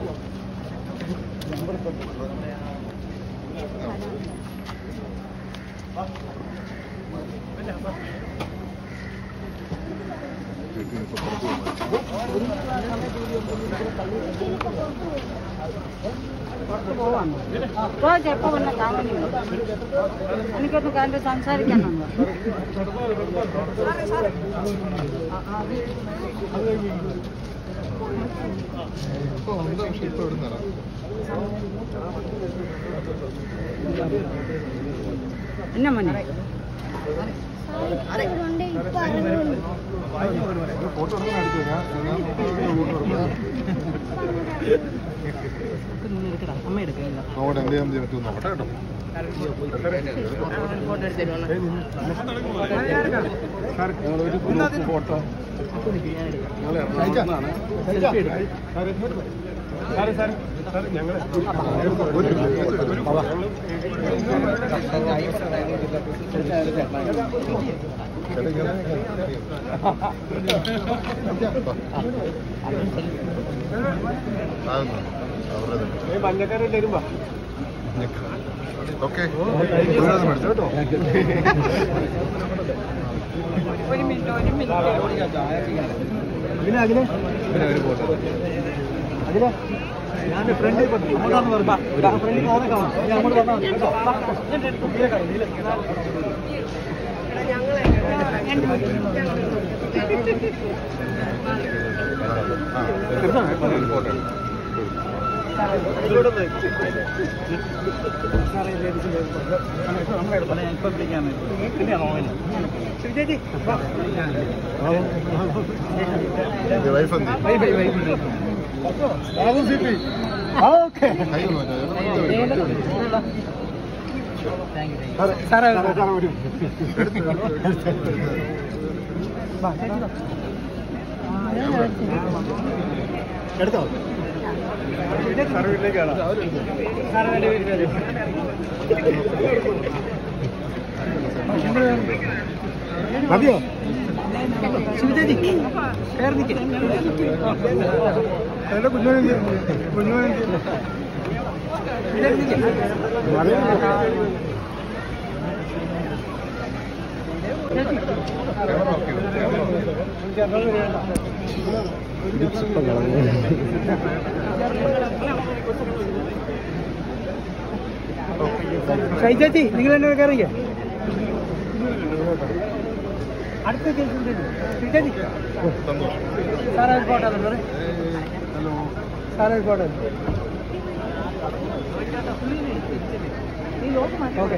రోజు చెప్పమన్నా కావాలి എനിക്കൊന്ന് കണ്ട് സംസാരിക്കാനുണ്ട് എന്നാ മനെ ഫോട്ടോ എടുക്കാൻ അടുത്ത് വരാം അമ്മ എടുക്കില്ല നോക്കട്ടെ എന്ത് ചെയ്യാൻ പറ്റും നോക്കട്ടെ കേട്ടോ ഞങ്ങളൊരു ഗ്രൂപ്പ് ഫോട്ടോ ഞങ്ങൾ എറണാകുളത്താണ് ഓക്കെ മേടിച്ചു കേട്ടോ ഒരു മിനിറ്റ് ഒരു മിനിറ്റ് പിന്നെ അതില് പിന്നെ ഒരു ഫോട്ടോ അതില് ഞാൻ ഫ്രണ്ട് അങ്ങോട്ടാന്ന് പറഞ്ഞു ഫ്രണ്ടിൽ ഓനെ കാണാം ഞാൻ അങ്ങോട്ട് വന്നാൽ മതി കേട്ടോ വൈഫ് എന്ത് ഓക്കെ സാറേ സാറേ വരും എടുത്തോ സാറ് വീട്ടിലേക്കാണോ മതിയോ ശിവചേച്ചി കയറി നിൽക്കേ എന്റെ കുഞ്ഞുമോനെ കുഞ്ഞുമോനെ ഷൈചേച്ചി നിങ്ങൾ എന്നെ കയറിക്കേ അടുത്ത കേസ് ഷൈചേച്ചി സാറേ ഒരു ഫോട്ടോ ഹലോ സാറേ ഒരു ഫോട്ടോ ഓക്കെ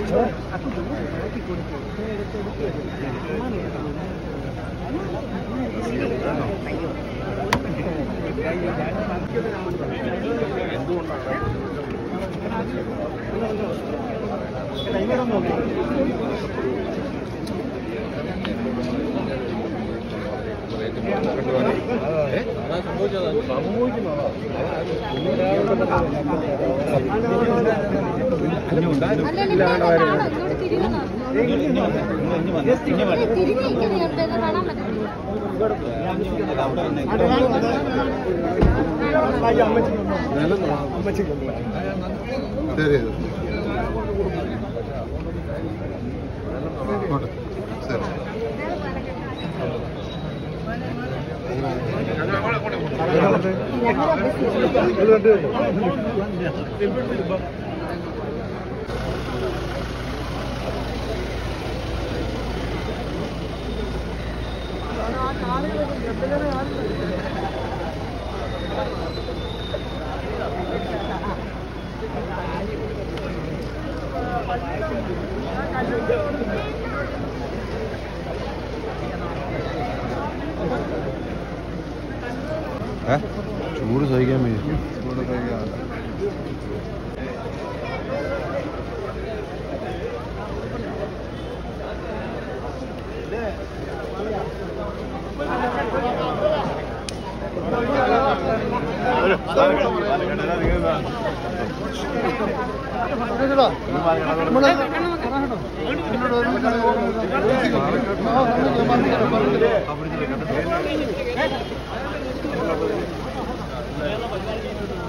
ശരി ഇങ്ങോട്ട്. ശരി ചൂട് സഹിക്കാൻ വയ്യ ചൂട് സഹിക്കാൻ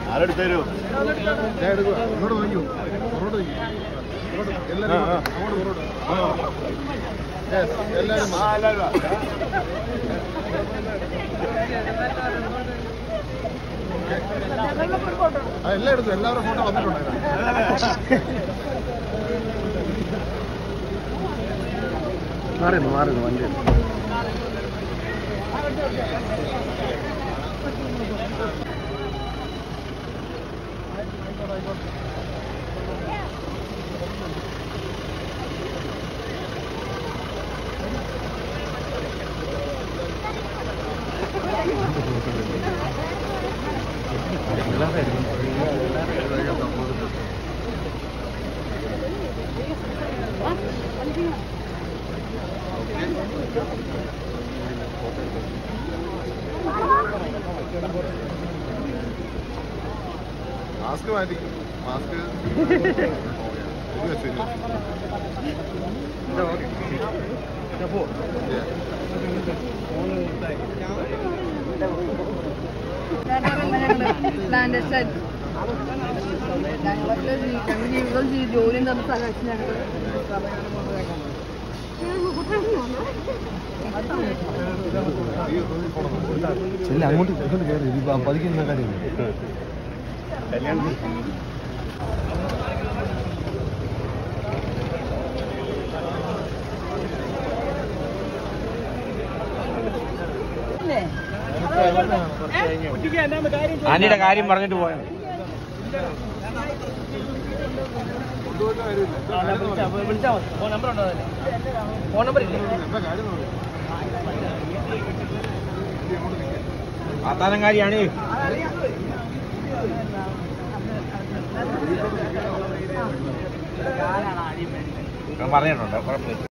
ആരെടുത്തു തരൂ ഞാൻ എടുക്കുക ഇങ്ങോട്ട് നോക്കൂ പുറകോട്ട് നോക്കൂ എല്ലാവരും ആ, ആ. അങ്ങോട്ട് പുറകോട്ട് ആ. Yes, എല്ലാവരും ആ, എല്ലാവരും വാ. ആ, എല്ലാം എടുത്തു എല്ലാവരും ഫോട്ടോ വന്നിട്ടുണ്ടായിരുന്നു മാറിയിരുന്നു മാറിയിരുന്നു വണ്ടി മാസ്ക് മാറ്റി മാസ്ക് ശരി ശരി ജോലിയും തന്ന സ്ഥലം ഞങ്ങൾ ഇല്ല അങ്ങോട്ട് ഇങ്ങോട്ട് കയറി ഇത് പതിക്കുന്ന കാര്യമില്ല ആന്റിയുടെ കാര്യം പറഞ്ഞിട്ട് പോയാൽ ആത്താനങ്കാരിയാണ് പറഞ്ഞിട്ടുണ്ട് കുഴപ്പമില്ല